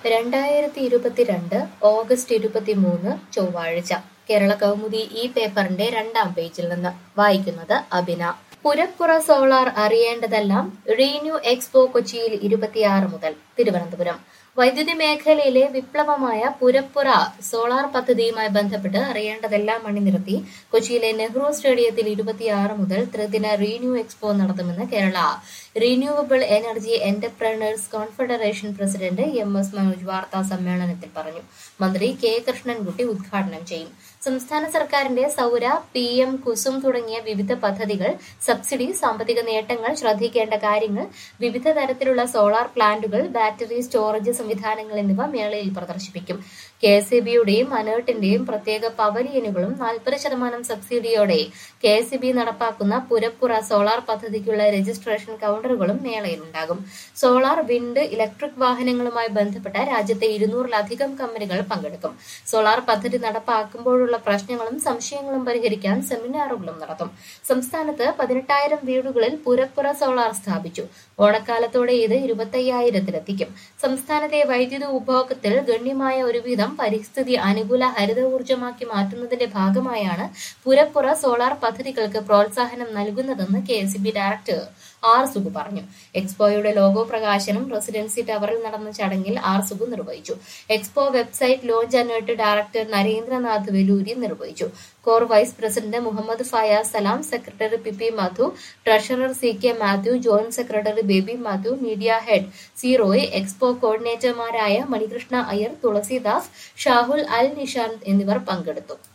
രണ്ടായിരത്തി ഇരുപത്തിരണ്ട് ഓഗസ്റ്റ് ഇരുപത്തിമൂന്ന് ചൊവ്വാഴ്ച കേരള കൗമുദി ഈ പേപ്പറിന്റെ രണ്ടാം പേജിൽ നിന്ന് വായിക്കുന്നത് അബിന പുരപ്പുറ സോളാർ അറിയേണ്ടതെല്ലാം റീന്യൂ എക്സ്പോ കൊച്ചിയിൽ ഇരുപത്തിയാറ് മുതൽ തിരുവനന്തപുരം വൈദ്യുതി മേഖലയിലെ വിപ്ലവമായ പുരപ്പുറ സോളാർ പദ്ധതിയുമായി ബന്ധപ്പെട്ട് അറിയേണ്ടതെല്ലാം അണിനിരത്തി കൊച്ചിയിലെ നെഹ്റു സ്റ്റേഡിയത്തിൽ ഇരുപത്തിയാറ് മുതൽ ത്രിദിന റീന്യൂ എക്സ്പോ നടത്തുമെന്ന് Kerala renewable energy entrepreneurs confederation president M S Manoj വാർത്താ സമ്മേളനത്തിൽ പറഞ്ഞു മന്ത്രി കെ കൃഷ്ണൻകുട്ടി ഉദ്ഘാടനം ചെയ്യും സംസ്ഥാന സർക്കാരിന്റെ സൗര പി എം കുസും തുടങ്ങിയ വിവിധ പദ്ധതികൾ സബ്സിഡി സാമ്പത്തിക നേട്ടങ്ങൾ ശ്രദ്ധിക്കേണ്ട കാര്യങ്ങൾ വിവിധ തരത്തിലുള്ള സോളാർ പ്ലാന്റുകൾ ബാറ്ററി സ്റ്റോറേജ് സംവിധാനങ്ങൾ എന്നിവ മേളയിൽ പ്രദർശിപ്പിക്കും കെ എസ് ഇ ബിയുടെയും അനേർട്ടിന്റെയും പ്രത്യേക പവലിയനുകളും നാൽപ്പത് ശതമാനം സബ്സിഡിയോടെ കെ എസ് ഇ ബി നടപ്പാക്കുന്ന പുരപ്പുറ സോളാർ പദ്ധതിക്കുള്ള രജിസ്ട്രേഷൻ കൌണ്ടറുകളും മേളയിലുണ്ടാകും സോളാർ വിൻഡ് ഇലക്ട്രിക് വാഹനങ്ങളുമായി ബന്ധപ്പെട്ട രാജ്യത്തെ ഇരുന്നൂറിലധികം കമ്പനികൾ പങ്കെടുക്കും സോളാർ പദ്ധതി നടപ്പാക്കുമ്പോഴുള്ള പ്രശ്നങ്ങളും സംശയങ്ങളും പരിഹരിക്കാൻ സെമിനാറുകളും നടത്തും സംസ്ഥാനത്ത് പതിനെട്ടായിരം വീടുകളിൽ പുരപ്പുറ സോളാർ സ്ഥാപിച്ചു ഓണക്കാലത്തോടെ ഇത് ഇരുപത്തയ്യായിരത്തിലെത്തിക്കും സംസ്ഥാനത്തെ വൈദ്യുതി ഉപഭോഗത്തിൽ ഗണ്യമായ ഒരു വീതം പരിസ്ഥിതി അനുകൂല ഹരിത ഊർജ്ജമാക്കി മാറ്റുന്നതിന്റെ ഭാഗമായാണ് പുരപ്പുറ സോളാർ പദ്ധതികൾക്ക് പ്രോത്സാഹനം നൽകുന്നതെന്ന് K S B director R Sugu പറഞ്ഞു എക്സ്പോയുടെ ലോഗോ പ്രകാശനം റെസിഡൻസി ടവറിൽ നടന്ന ചടങ്ങിൽ ആർ സുഗു നിർവഹിച്ചു expo website launch ANERT director Narendranath Veluri നിർവഹിച്ചു core vice president Muhammad Fayas Salam secretary P P Madhu treasurer C K Mathew joint secretary Baby Mathew media head C Roy expo കോർഡിനേറ്റർമാരായ മണികൃഷ്ണ അയ്യർ തുളസിദാസ് ഷാഹുൽ അൽ നിഷാന്ത് എന്നിവർ പങ്കെടുത്തു